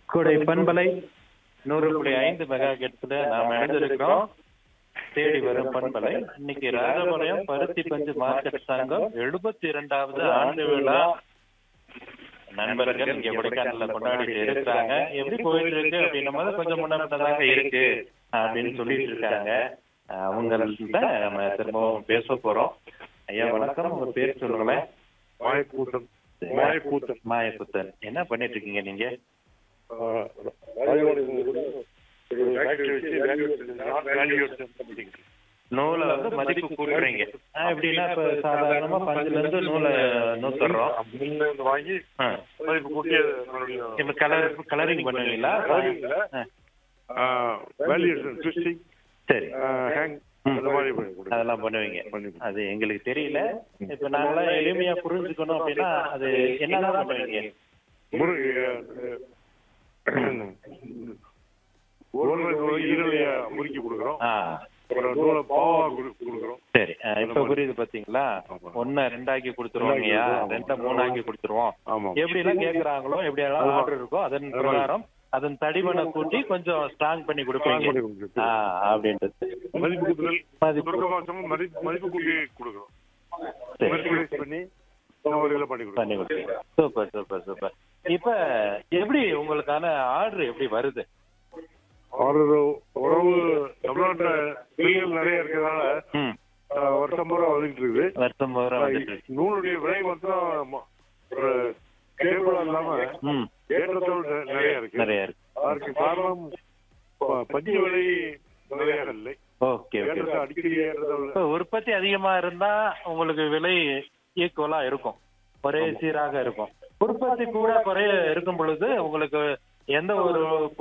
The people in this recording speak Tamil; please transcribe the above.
கோடை பண்பலை நூறு புள்ளி ஐந்து மெகா கெட்ஸ்ல நாம இணைந்திருக்கிறோம் தேடி வரும் பண்பலை இன்னைக்கு ராஜபாளையம் பருத்தி பஞ்சு மார்க்கெட் சங்கம் எழுபத்தி இரண்டாவது ஆண்டு விழா நண்பர்கள் இங்க கொடைக்கானல்ல கொண்டாடிட்டு இருக்கிறாங்க எப்படி போயிட்டு இருக்கு அப்படின்னும் போது கொஞ்சம் முன்னதாக இருக்கு அப்படின்னு சொல்லிட்டு இருக்காங்க அவங்கள்ட்ட நம்ம திரும்பவும் பேச போறோம் ஐயா வணக்கம் உங்க பேர் சொல்லுங்களேன் மாயக்கூட்டம் மாயக்கூட்டம் மாயப்புத்தன் என்ன பண்ணிட்டு இருக்கீங்க நீங்க ஃபேக்டரி வச்சு வேல்யூ வேல்யூ நூலை வந்து மதிப்பு கூட்டுறீங்க ஆ, எப்படின்னா இப்ப சாதாரணமா பஞ்சுல இருந்து நூலை நூத்துறோம் மில்ல வாங்கி ஆ. மதிப்பு கூட்டி அது மறுபடியும் இப்ப கலர் கலரிங் பண்ணுவீங்களா Coloring இல்ல. ஆ, வேல்யூஷன் ட்விஸ்டிங் சரி ஹேங் ம். அந்த மாதிரி பண்ணி கொடுங்க. அதெல்லாம் பண்ணுவீங்க பண்ணி அது எங்களுக்கு தெரியல இப்ப நாங்களாம் எளிமையா புரிஞ்சுக்கணும் அப்படின்னா அது என்னதான் பண்ணுவீங்க முருகை ஒரு ஈரலைய முறுக்கி கொடுக்குறோம் ஆ அப்புறம் நூலை பாவா கொடு- கொடுக்குறோம் சரி ஆ, இப்ப புரியுது பாத்தீங்களா ஆமா. ஒன்ன ரெண்டாக்கி கொடுத்துருவோங்கய்யா ஆமா. ரெண்ட மூணாக்கி கொடுத்துருவோம் ஆமா எப்படி எல்லாம் கேக்குறாங்களோ எப்படி எல்லாம் ஆர்டர் இருக்கோ அதன் பிரகாரம் அதன் தடிமனை கூட்டி கொஞ்சம் ஸ்ட்ராங் பண்ணி கொடுப்பீங்க பண்ணி கொடுக்குறது. ஆ, அப்படின்றது மதிப்பு கூட்டுதல் மதிப்பு. துர்க்க மாசமும் மதிப்பு மதிப்பு கூட்டி கொடுக்குறோம் சரி. மெர்குலைஸ் பண்ணி இந்த முறையில பண்ணி கொடுக்குறோம் பண்ணி கொடுப்பீங்க சூப்பர் சூப்பர் சூப்பர் இப்ப எப்படி உங்களுக்கான ஆர்டர் எப்படி வருது ஒரு உறவு தமிழ்நாட்டுல தொழில்கள் நிறைய இருக்கிறதுனால ம் ஆஹ், வருஷம் பூரா வந்துட்டு இருக்குது வருஷம் பூரா வந்துட்டு இருக்கு. நூலுடைய விலை மாத்திரம் ம- ஒரு கேபிளா இல்லாம ம் ஏற்றத்தோடு நெ- நிறைய இருக்கு நிறைய இருக்கு அதற்கு காரணம் ப- பஞ்சு விலை நிறைய இல்லை ஓகே ஓகே ஏற்றத்தை அடிக்கடி ஏற்றத்தோடு இப்ப உற்பத்தி அதிகமா இருந்தா உங்களுக்கு விலை ஈக்குவலா இருக்கும் ஒரே சீராக இருக்கும் உற்பத்தி கூட குறைய இருக்கும் பொழுது உங்களுக்கு எந்த ஒரு